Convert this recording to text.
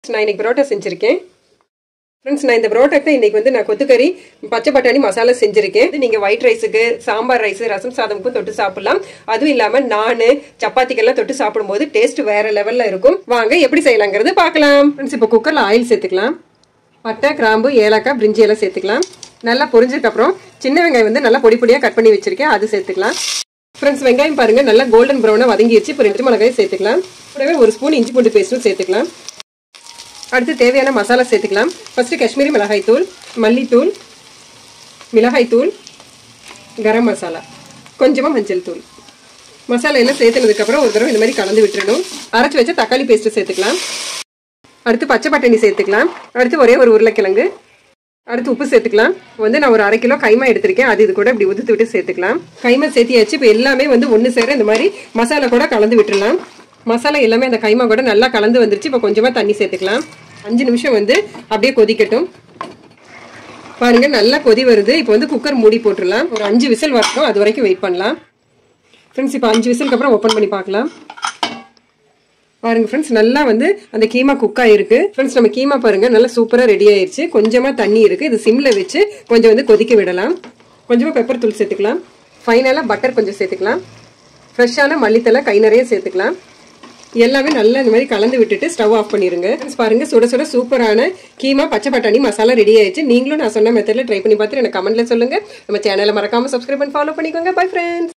நான் இன்னைக்கு பரோட்டா செஞ்சுருக்கேன் ஃப்ரெண்ட்ஸ் நான் இந்த பரோட்டாக்கு இன்னைக்கு வந்து நான் கொத்துக்கறி பச்சை பட்டாணி மசாலா செஞ்சுருக்கேன் இது நீங்கள் ஒயிட் ரைஸுக்கு சாம்பார் ரைஸ் ரசம் சாதமுக்கும் தொட்டு சாப்பிடலாம் அதுவும் இல்லாமல் நான் சப்பாத்திக்கெல்லாம் தொட்டு சாப்பிடும்போது டேஸ்ட் வேற லெவலில் இருக்கும் வாங்க எப்படி செய்யலாங்கிறது பார்க்கலாம் ஃப்ரெண்ட்ஸ் இப்போ குக்கரில் ஆயில் சேர்த்துக்கலாம் பட்டை கிராம்பு ஏலக்காய் பிரிஞ்சி எல்லாம் சேர்த்துக்கலாம் நல்லா பொரிஞ்சதுக்கப்புறம் சின்ன வெங்காயம் வந்து நல்லா பொடி பொடியாக கட் பண்ணி வச்சிருக்கேன் அது சேர்த்துக்கலாம் ஃப்ரெண்ட்ஸ் வெங்காயம் பாருங்க நல்லா கோல்டன் ப்ரௌனாக வதங்கிடுச்சு இப்போ ரெண்டு மிளகாயும் சேர்த்துக்கலாம் கூடவே ஒரு ஸ்பூன் இஞ்சி பூண்டு பேஸ்ட்டும் சேர்த்துக்கலாம் அடுத்து தேவையான மசாலா சேர்த்துக்கலாம் ஃபர்ஸ்ட் காஷ்மீரி மிளகாய் தூள் மல்லித்தூள் மிளகாய் தூள் கரம் மசாலா கொஞ்சமாக மஞ்சள் தூள் மசாலா எல்லாம் சேர்த்துனதுக்கப்புறம் ஒரு தடவை இந்த மாதிரி கலந்து விட்டுறணும் அரைச்சி வச்ச தக்காளி பேஸ்ட்டு சேர்த்துக்கலாம் அடுத்து பச்சை பட்டாணி சேர்த்துக்கலாம் அடுத்து ஒரே ஒரு உருளைக்கிழங்கு அடுத்து உப்பு சேர்த்துக்கலாம் வந்து நான் ஒரு அரை கிலோ கைமா எடுத்திருக்கேன் அது இது கூட இப்படி உதுத்து விட்டு சேர்த்துக்கலாம் கைமா சேர்த்தியாச்சு இப்போ எல்லாமே வந்து ஒன்று சேர இந்த மாதிரி மசாலா கூட கலந்து விட்டுடலாம் மசாலா எல்லாமே அந்த கைமா கூட நல்லா கலந்து வந்துருச்சு இப்போ கொஞ்சமாக தண்ணி சேர்த்துக்கலாம் அஞ்சு நிமிஷம் வந்து அப்படியே கொதிக்கட்டும் பாருங்க நல்லா கொதி வருது இப்போ வந்து குக்கர் மூடி போட்டுடலாம் ஒரு அஞ்சு விசில் வரட்டும் அது வரைக்கும் வெயிட் பண்ணலாம் ஃப்ரெண்ட்ஸ் இப்போ அஞ்சு விசிலுக்கு அப்புறம் ஓப்பன் பண்ணி பார்க்கலாம் பாருங்க ஃப்ரெண்ட்ஸ் நல்லா வந்து அந்த கீமா குக் ஆயிருக்கு ஃப்ரெண்ட்ஸ் நம்ம கீமா பாருங்க நல்லா சூப்பரா ரெடி ஆயிருச்சு கொஞ்சமா தண்ணி இருக்கு இது சிம்ல வச்சு கொஞ்சம் வந்து கொதிக்க விடலாம் கொஞ்சமா பெப்பர் தூள் சேர்த்துக்கலாம் ஃபைனலாக பட்டர் கொஞ்சம் சேர்த்துக்கலாம் ஃப்ரெஷ்ஷான மல்லித்தலை கை நிறைய சேர்த்துக்கலாம் எல்லாமே நல்லா இந்த மாதிரி கலந்து விட்டுட்டு ஸ்டவ் ஆஃப் பண்ணிருங்க ஃப்ரெண்ட்ஸ் பாருங்க சுட சுட சூப்பரான கீமா பச்சை பட்டாணி மசாலா ரெடி ஆயிடுச்சு நீங்களும் நான் சொன்ன மெத்தட்ல ட்ரை பண்ணி பார்த்துட்டு எனக்கு கமெண்ட்ல சொல்லுங்க நம்ம சேனலை மறக்காம சப்ஸ்கிரைப் பண்ணி ஃபாலோ பண்ணிக்கோங்க பை ஃப்ரெண்ட்ஸ்